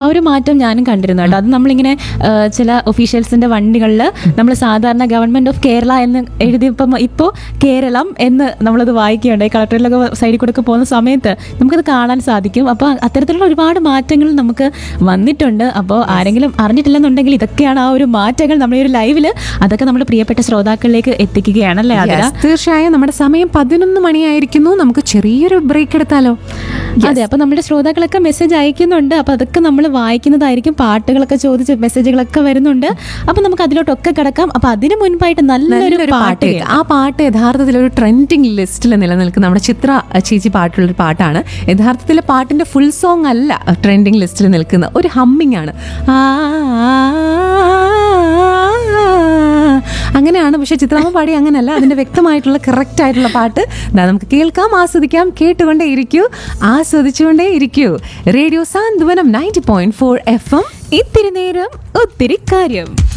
ഒരു മാറ്റം ഞാനും കണ്ടിരുന്നു കേട്ടോ അത് നമ്മളിങ്ങനെ ആ, ചില ഒഫീഷ്യൽസിന്റെ വണ്ടികളിൽ നമ്മൾ സാധാരണ ഗവൺമെന്റ് ഓഫ് കേരള എന്ന് എഴുതിയപ്പം ഇപ്പോൾ കേരളം എന്ന് നമ്മളത് വായിക്കുകയുണ്ടായി കളക്ടറിലൊക്കെ സൈഡിൽ കൂടെ ഒക്കെ പോകുന്ന സമയത്ത് നമുക്കത് കാണാൻ സാധിക്കും അപ്പോൾ അത്തരത്തിലുള്ള ഒരുപാട് മാറ്റങ്ങൾ നമുക്ക് വന്നിട്ടുണ്ട് അപ്പോൾ ആരെങ്കിലും അറിഞ്ഞിട്ടില്ലെന്നുണ്ടെങ്കിൽ ഇതൊക്കെയാണ് ആ ഒരു മാറ്റങ്ങൾ നമ്മുടെ ഈ ഒരു ലൈവില് അതൊക്കെ നമ്മുടെ പ്രിയപ്പെട്ട ശ്രോതാക്കളിലേക്ക് എത്തിക്കുകയാണല്ലേ അതിന് Yes, തീർച്ചയായും നമ്മുടെ സമയം പതിനൊന്ന് മണിയായിരിക്കുന്നു നമുക്ക് ചെറിയൊരു ബ്രേക്ക് എടുത്താലോ അതെ അപ്പൊ നമ്മുടെ ശ്രോതാക്കളൊക്കെ മെസ്സേജ് അയക്കുന്നുണ്ട് അപ്പൊ അതൊക്കെ നമ്മൾ വായിക്കുന്നതായിരിക്കും പാട്ടുകളൊക്കെ ചോദിച്ച് മെസ്സേജുകളൊക്കെ വരുന്നുണ്ട് അപ്പൊ നമുക്ക് അതിലോട്ടൊക്കെ കിടക്കാം അപ്പൊ അതിനു മുൻപായിട്ട് നല്ലൊരു നല്ലൊരു പാട്ട് പാട്ട് കേൾക്കാം. ആ പാട്ട് യഥാർത്ഥത്തിൽ ഒരു ട്രെൻഡിങ് ലിസ്റ്റിൽ നിലനിൽക്കുന്ന നമ്മുടെ ചിത്ര ചേച്ചി പാട്ടുള്ള ഒരു പാട്ടാണ് യഥാർത്ഥത്തിൽ പാട്ടിന്റെ ഫുൾ സോങ് അല്ല ട്രെൻഡിങ് ലിസ്റ്റിൽ നിൽക്കുന്ന ഒരു ഹമ്മിങ് ആണ് ആ, ആ, ആ, അങ്ങനെയാണ് പക്ഷെ ചിത്രാമ്മ പാടി അങ്ങനെയല്ല അതിന്റെ വ്യക്തമായിട്ടുള്ള കറക്റ്റ് ആയിട്ടുള്ള പാട്ട് ദാ നമുക്ക് കേൾക്കാം ആസ്വദിക്കാം കേട്ടുകൊണ്ടേ ഇരിക്കൂ ആസ്വദിച്ചുകൊണ്ടേ ഇരിക്കൂ radio Santhwanam ninety point four F M ഇത്തിരി നേരം ഒത്തിരി കാര്യം